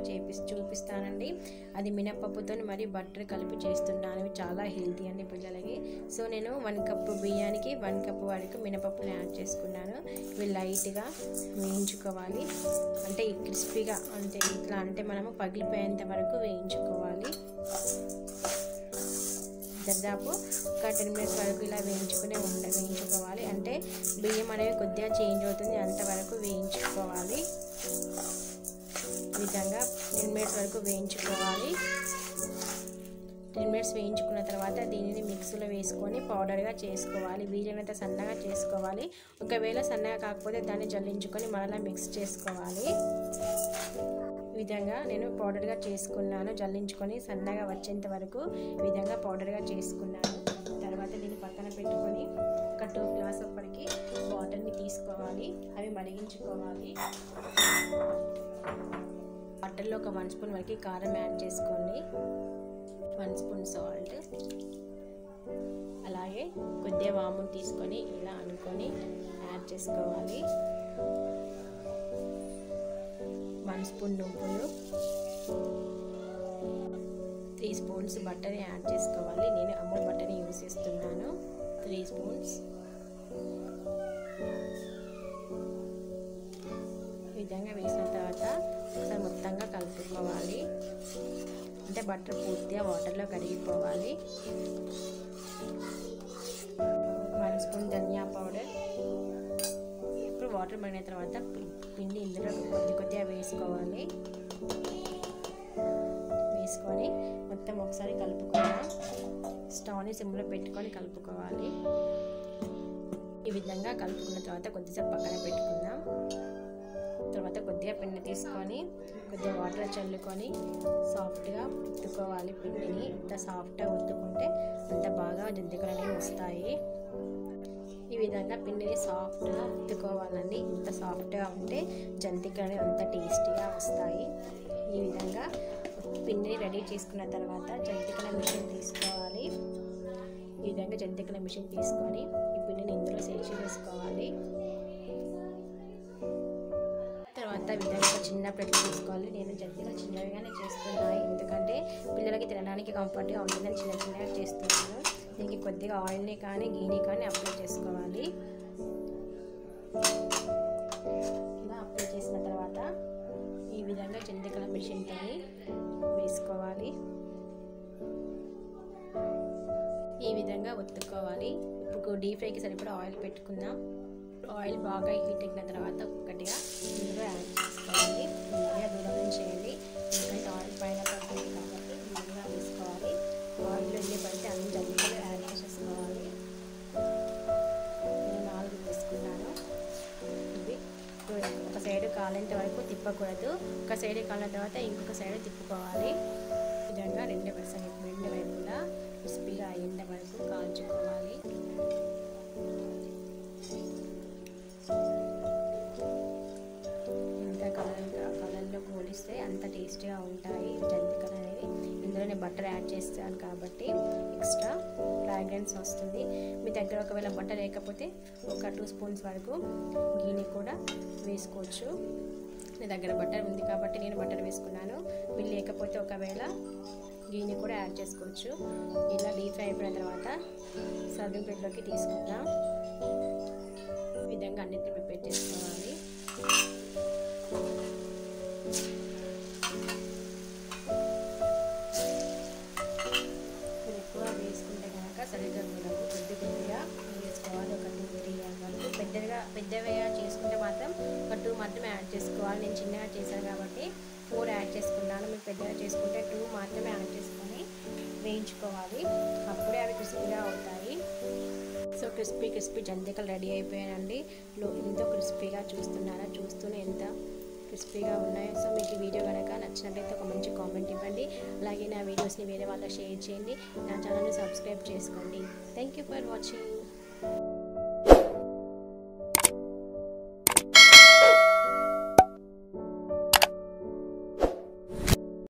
చేపి చూపిస్తానండి అది మినపప్పుతో మరి బటర్ కలిపి చేస్తున్నాను ఇవి చాలా హెల్తీ అండి పిల్లలకి సో నేను వన్ కప్ బియ్యానికి వన్ కప్ వరకు మినపప్పుని యాడ్ చేసుకున్నాను ఇవి లైట్గా వేయించుకోవాలి అంటే క్రిస్పీగా అంటే ఇట్లా అంటే మనము పగిలిపోయేంత వరకు వేయించుకోవాలి దాదాపు ఒక టెన్ మినిట్స్ వరకు ఇలా వేయించుకునే ఉండ వేయించుకోవాలి అంటే బియ్యం అనేవి కొద్దిగా చేంజ్ అవుతుంది అంతవరకు వేయించుకోవాలి ఈ విధంగా టెన్ మినిట్స్ వరకు వేయించుకోవాలి టెన్ మినిట్స్ వేయించుకున్న తర్వాత దీనిని మిక్సీలో వేసుకొని పౌడర్గా చేసుకోవాలి వీలైనంత సన్నగా చేసుకోవాలి ఒకవేళ సన్నగా కాకపోతే దాన్ని జల్లించుకొని మరలా మిక్స్ చేసుకోవాలి ఈ విధంగా నేను పౌడర్గా చేసుకున్నాను జల్లించుకొని సన్నగా వచ్చేంత వరకు ఈ విధంగా పౌడర్గా చేసుకున్నాను తర్వాత దీన్ని పక్కన పెట్టుకొని ఒక టూ గ్లాస్ అప్పటికి వాటర్ని తీసుకోవాలి అవి మరిగించుకోవాలి వాటర్లో ఒక వన్ స్పూన్ వరకు కారం యాడ్ చేసుకోండి వన్ స్పూన్ సాల్ట్ అలాగే కొద్దిగా వామును తీసుకొని ఇలా అనుకొని యాడ్ చేసుకోవాలి వన్ స్పూన్ నువ్వులు త్రీ స్పూన్స్ బటర్ యాడ్ చేసుకోవాలి నేను అమూల్ బటర్ని యూస్ చేస్తున్నాను త్రీ స్పూన్స్ ఈ విధంగా వేసిన తర్వాత ఒకసారి మొత్తంగా కలుపుకోవాలి అంటే బటర్ పూర్తిగా వాటర్లో కరిగిపోవాలి వన్ స్పూన్ ధనియా పౌడర్ ఇప్పుడు వాటర్ మరిగిన తర్వాత పిండి ఇందులో కొద్ది కొద్దిగా వేసుకోవాలి వేసుకొని మొత్తం ఒకసారి కలుపుకోవాలి స్టవ్ని సిమ్లో పెట్టుకొని కలుపుకోవాలి ఈ విధంగా కలుపుకున్న తర్వాత కొద్దిసేపు పక్కన పెట్టుకుందాం తర్వాత కొద్దిగా పిండి తీసుకొని కొద్దిగా వాటర్ చల్లుకొని సాఫ్ట్గా ఉత్తుకోవాలి పిండిని ఎంత సాఫ్ట్గా ఉత్తుకుంటే అంత బాగా జంతికలు అనేవి వస్తాయి ఈ విధంగా పిండిని సాఫ్ట్గా ఉత్తుకోవాలండి ఇంత సాఫ్ట్గా ఉంటే జంతికలు అనేవి అంత టేస్టీగా వస్తాయి ఈ విధంగా పిండిని రెడీ చేసుకున్న తర్వాత జంతికల మిషన్ తీసుకోవాలి ఈ విధంగా జంతికల మిషన్ తీసుకొని ఈ పిండిని ఇందులో చేర్చి వేసుకోవాలి తర్వాత విధంగా చిన్న ప్లేట్లు తీసుకోవాలి నేను జంతికలు చిన్నవిగానే చేస్తున్నాను ఎందుకంటే పిల్లలకి తినడానికి కంఫర్ట్గా ఉంటుందని చిన్న చిన్నగా చేస్తున్నాను దీనికి కొద్దిగా ఆయిల్ని కానీ గీని కానీ అప్లై చేసుకోవాలి ఇలా అప్లై చేసిన తర్వాత ఈ విధంగా జంతికల మిషన్తో వేసుకోవాలి ఈ విధంగా ఒత్తుకోవాలి ఇప్పుడు డీప్ ఫ్రైకి సరిపడా ఆయిల్ పెట్టుకుందాం ఆయిల్ బాగా హీట్ ఎక్కిన తర్వాత ఒక్కటిగా ఇందులో యాడ్ చేసుకోవాలి ముందుగా దూరం చేయండి ఎందుకంటే ఆయిల్ పైన పడుతుంది కాబట్టి ముందుగా వేసుకోవాలి ఆయిల్ ఎన్ని పడితే అన్ని జల్లికలు యాడ్ చేసేసుకోవాలి నేను నాలుగు వేసుకున్నాను ఇవి ఒక సైడ్ కాలేంత వరకు తిప్పకూడదు ఒక సైడ్ కాలిన తర్వాత ఇంకొక సైడ్ తిప్పుకోవాలి ఈ విధంగా రెండు పర్సెంట్ రెండు వైపులా క్రిస్పీగా అయ్యేంత వరకు కాల్చుకోవాలి ఎంత కలర్ కలర్లో పోలిస్తే అంత టేస్టీగా ఉంటాయి జంతికలు అనేవి ఇందులో నేను బటర్ యాడ్ చేస్తాను కాబట్టి ఎక్స్ట్రా ఫ్రాగ్రెన్స్ వస్తుంది మీ దగ్గర ఒకవేళ బటర్ లేకపోతే ఒక టూ స్పూన్స్ వరకు గీని కూడా వేసుకోవచ్చు నా దగ్గర బటర్ ఉంది కాబట్టి నేను బటర్ వేసుకున్నాను మీరు లేకపోతే ఒకవేళ గీని కూడా యాడ్ చేసుకోవచ్చు ఇలా డీప్ ఫ్రై అయిపోయిన తర్వాత సర్వింగ్ ప్లేట్లోకి తీసుకుందాం ఈ విధంగా అన్నిటిని ప్రిపేర్ చేసుకోవాలి మీరు ఎక్కువ వేసుకుంటే కనుక సరిగ్గా ఉండదు కొద్ది కొద్దిగా వేసుకోవాలి ఒక టూ త్రీ వరకు పెద్దగా పెద్దవిగా చేసుకుంటే మాత్రం ఒక టూ మాత్రమే యాడ్ చేసుకోవాలి నేను చిన్నగా చేశాను కాబట్టి ఫోర్ యాడ్ చేసుకున్నాను మీరు పెద్దగా చేసుకుంటే టూ మాత్రమే యాడ్ చేసుకొని వేయించుకోవాలి అప్పుడే అవి క్రిస్పీగా అవుతాయి సో క్రిస్పీ క్రిస్పీ జంతికలు రెడీ అయిపోయాయండి లో ఎంతో క్రిస్పీగా చూస్తున్నారా చూస్తూనే ఎంత క్రిస్పీగా ఉన్నాయి సో మీకు ఈ వీడియో కనుక నచ్చినట్లయితే ఒక మంచి కామెంట్ ఇవ్వండి అలాగే నా వీడియోస్ని వేరే వాళ్ళకి షేర్ చేయండి నా ఛానల్ని సబ్స్క్రైబ్ చేసుకోండి థ్యాంక్ యూ ఫర్ వాచింగ్